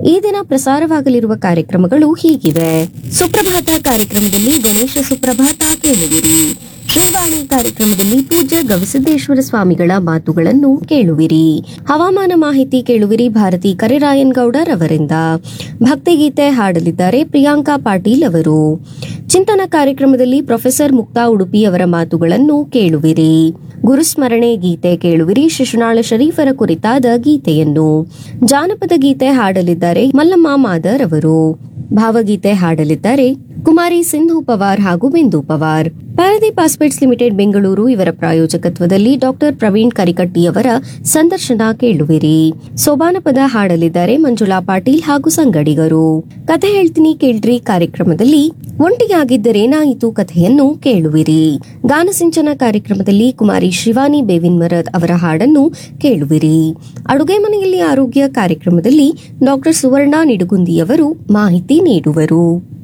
ಈ ದಿನ ಪ್ರಸಾರವಾಗಲಿರುವ ಕಾರ್ಯಕ್ರಮಗಳು ಹೀಗಿವೆ ಸುಪ್ರಭಾತ ಕಾರ್ಯಕ್ರಮದಲ್ಲಿ ಗಣೇಶ ಸುಪ್ರಭಾತ ಕೇಳುವಿರಿ ಶ್ರೀವಾಣಿ ಕಾರ್ಯಕ್ರಮದಲ್ಲಿ ಪೂಜ್ಯ ಗವಿಸಿದ್ದೇಶ್ವರ ಸ್ವಾಮಿಗಳ ಮಾತುಗಳನ್ನು ಕೇಳುವಿರಿ ಹವಾಮಾನ ಮಾಹಿತಿ ಕೇಳುವಿರಿ ಭಾರತಿ ಕರಿರಾಯನ್ ಗೌಡರ್ ಅವರಿಂದ ಭಕ್ತಿಗೀತೆ ಹಾಡಲಿದ್ದಾರೆ ಪ್ರಿಯಾಂಕಾ ಪಾಟೀಲ್ ಅವರು ಚಿಂತನ ಕಾರ್ಯಕ್ರಮದಲ್ಲಿ ಪ್ರೊಫೆಸರ್ ಮುಕ್ತಾ ಉಡುಪಿ ಅವರ ಮಾತುಗಳನ್ನು ಕೇಳುವಿರಿ ಗುರುಸ್ಮರಣೆ ಗೀತೆ ಕೇಳುವಿರಿ ಶಿಶುನಾಳ ಶರೀಫರ ಕುರಿತಾದ ಗೀತೆಯನ್ನು ಜಾನಪದ ಗೀತೆ ಹಾಡಲಿದ್ದಾರೆ ಮಲ್ಲಮ್ಮ ಮಾದರ್ ಅವರು ಭಾವಗೀತೆ ಹಾಡಲಿದ್ದಾರೆ ಕುಮಾರಿ ಸಿಂಧು ಪವಾರ್ ಹಾಗೂ ಬಿಂದು ಪವಾರ್ ಪಾರದೀಪ್ ಆಸ್ಪೆಟ್ಸ್ ಲಿಮಿಟೆಡ್ ಬೆಂಗಳೂರು ಇವರ ಪ್ರಾಯೋಜಕತ್ವದಲ್ಲಿ ಡಾಕ್ಟರ್ ಪ್ರವೀಣ್ ಕರಿಕಟ್ಟಿ ಅವರ ಸಂದರ್ಶನ ಕೇಳುವಿರಿ ಸೋಬಾನಪದ ಹಾಡಲಿದ್ದಾರೆ ಮಂಜುಳಾ ಪಾಟೀಲ್ ಹಾಗೂ ಸಂಗಡಿಗರು ಕಥೆ ಹೇಳ್ತೀನಿ ಕೇಳ್ರಿ ಕಾರ್ಯಕ್ರಮದಲ್ಲಿ ಒಂಟಿಯಾಗಿದ್ದರೇನಾಯಿತು ಕಥೆಯನ್ನು ಕೇಳುವಿರಿ ಗಾನಸಿಂಚನ ಕಾರ್ಯಕ್ರಮದಲ್ಲಿ ಕುಮಾರಿ ಶಿವಾನಿ ಬೇವಿನ್ಮರದ್ ಅವರ ಹಾಡನ್ನು ಕೇಳುವಿರಿ ಅಡುಗೆ ಮನೆಯಲ್ಲಿ ಆರೋಗ್ಯ ಕಾರ್ಯಕ್ರಮದಲ್ಲಿ ಡಾಕ್ಟರ್ ಸುವರ್ಣ ನಿಡುಗುಂದಿಯವರು ಮಾಹಿತಿ ನೀಡುವರು